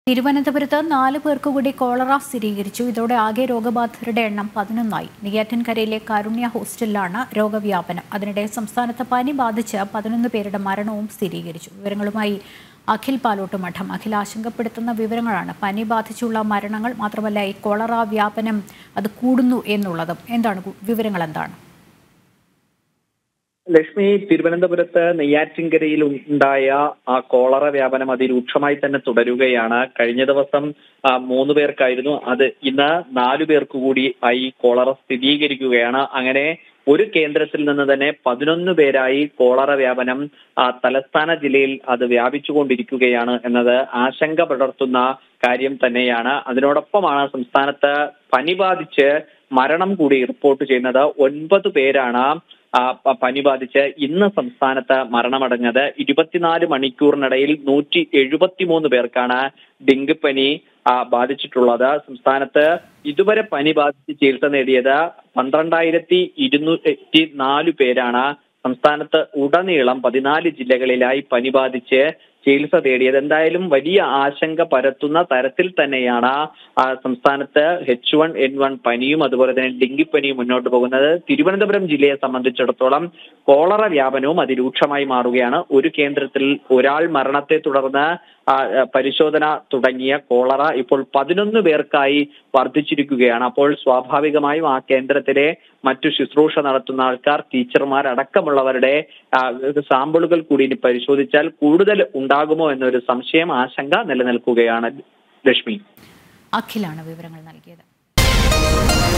തിരുവനന്തപുരത്ത് നാല് പേർക്ക് കൂടി കോളറ സ്ഥിരീകരിച്ചു ഇതോടെ ആകെ രോഗബാധിതരുടെ എണ്ണം പതിനൊന്നായി നെയ്യാറ്റിൻകരയിലെ കാരുണ്യ ഹോസ്റ്റലിലാണ് രോഗവ്യാപനം അതിനിടെ സംസ്ഥാനത്ത് പനി ബാധിച്ച് പതിനൊന്ന് പേരുടെ മരണവും സ്ഥിരീകരിച്ചു വിവരങ്ങളുമായി അഖിൽ പാലോട്ട് മഠം അഖിൽ ആശങ്കപ്പെടുത്തുന്ന വിവരങ്ങളാണ് പനി ബാധിച്ചുള്ള മരണങ്ങൾ മാത്രമല്ല ഈ കോളറ വ്യാപനം അത് കൂടുന്നു എന്നുള്ളതും എന്താണ് കു- വിവരങ്ങൾ എന്താണ് ലക്ഷ്മി തിരുവനന്തപുരത്ത് നെയ്യാറ്റിൻകരയിൽ ഉണ്ടായ ആ കോളറ വ്യാപനം അതിരൂക്ഷമായി തന്നെ തുടരുകയാണ് കഴിഞ്ഞ ദിവസം ആ, മൂന്ന് പേർക്കായിരുന്നു അത് ഇന്ന് നാലു പേർക്ക് കൂടി ആയി കോളറ സ്ഥിരീകരിക്കുകയാണ് അങ്ങനെ ഒരു കേന്ദ്രത്തിൽ നിന്ന് തന്നെ പതിനൊന്ന് പേരായി കോളറ വ്യാപനം ആ, തലസ്ഥാന ജില്ലയിൽ അത് വ്യാപിച്ചുകൊണ്ടിരിക്കുകയാണ് എന്നത് ആശങ്ക പടർത്തുന്ന കാര്യം തന്നെയാണ് അതിനോടൊപ്പമാണ് സംസ്ഥാനത്ത് പനി ബാധിച്ച് മരണം കൂടി റിപ്പോർട്ട് ചെയ്യുന്നത് ഒൻപത് പേരാണ് ആ, പ- പനി ബാധിച്ച് ഇന്ന് സംസ്ഥാനത്ത് മരണമടഞ്ഞത് ഇരുപത്തിനാല് മണിക്കൂറിനിടയിൽ നൂറ്റി എഴുപത്തിമൂന്ന് പേർക്കാണ് ഡെങ്കിപ്പനി ആ, ബാധിച്ചിട്ടുള്ളത് സംസ്ഥാനത്ത് ഇതുവരെ പനി ബാധിച്ച് ചികിത്സ നേടിയത് പന്ത്രണ്ടായിരത്തി ഇരുന്നൂറ്റി നാല് പേരാണ് സംസ്ഥാനത്ത് ഉടനീളം പതിനാല് ജില്ലകളിലായി പനി ബാധിച്ച് ചികിത്സ തേടിയത് എന്തായാലും വലിയ ആശങ്ക പരത്തുന്ന തരത്തിൽ തന്നെയാണ് ആ, സംസ്ഥാനത്ത് എച്ച് വൺ എൻ വൺ പനിയും അതുപോലെ തന്നെ ഡെങ്കിപ്പനിയും മുന്നോട്ട് പോകുന്നത് തിരുവനന്തപുരം ജില്ലയെ സംബന്ധിച്ചിടത്തോളം കോളറ വ്യാപനവും അതിരൂക്ഷമായി മാറുകയാണ് ഒരു കേന്ദ്രത്തിൽ ഒരാൾ മരണത്തെ തുടർന്ന് ആ, ആ, പരിശോധന തുടങ്ങിയ കോളറ ഇപ്പോൾ പതിനൊന്ന് പേർക്കായി വർദ്ധിച്ചിരിക്കുകയാണ് അപ്പോൾ സ്വാഭാവികമായും ആ കേന്ദ്രത്തിലെ മറ്റു ശുശ്രൂഷ നടത്തുന്ന ആൾക്കാർ ടീച്ചർമാർ അടക്കമുള്ളവരുടെ ആ, സാമ്പിളുകൾ കൂടി ഇനി പരിശോധിച്ചാൽ കൂടുതൽ ഉണ്ടാകുമോ എന്നൊരു സംശയം ആശങ്ക നിലനിൽക്കുകയാണ് ലക്ഷ്മി അഖിലാണ് വിവരങ്ങൾ നൽകിയത്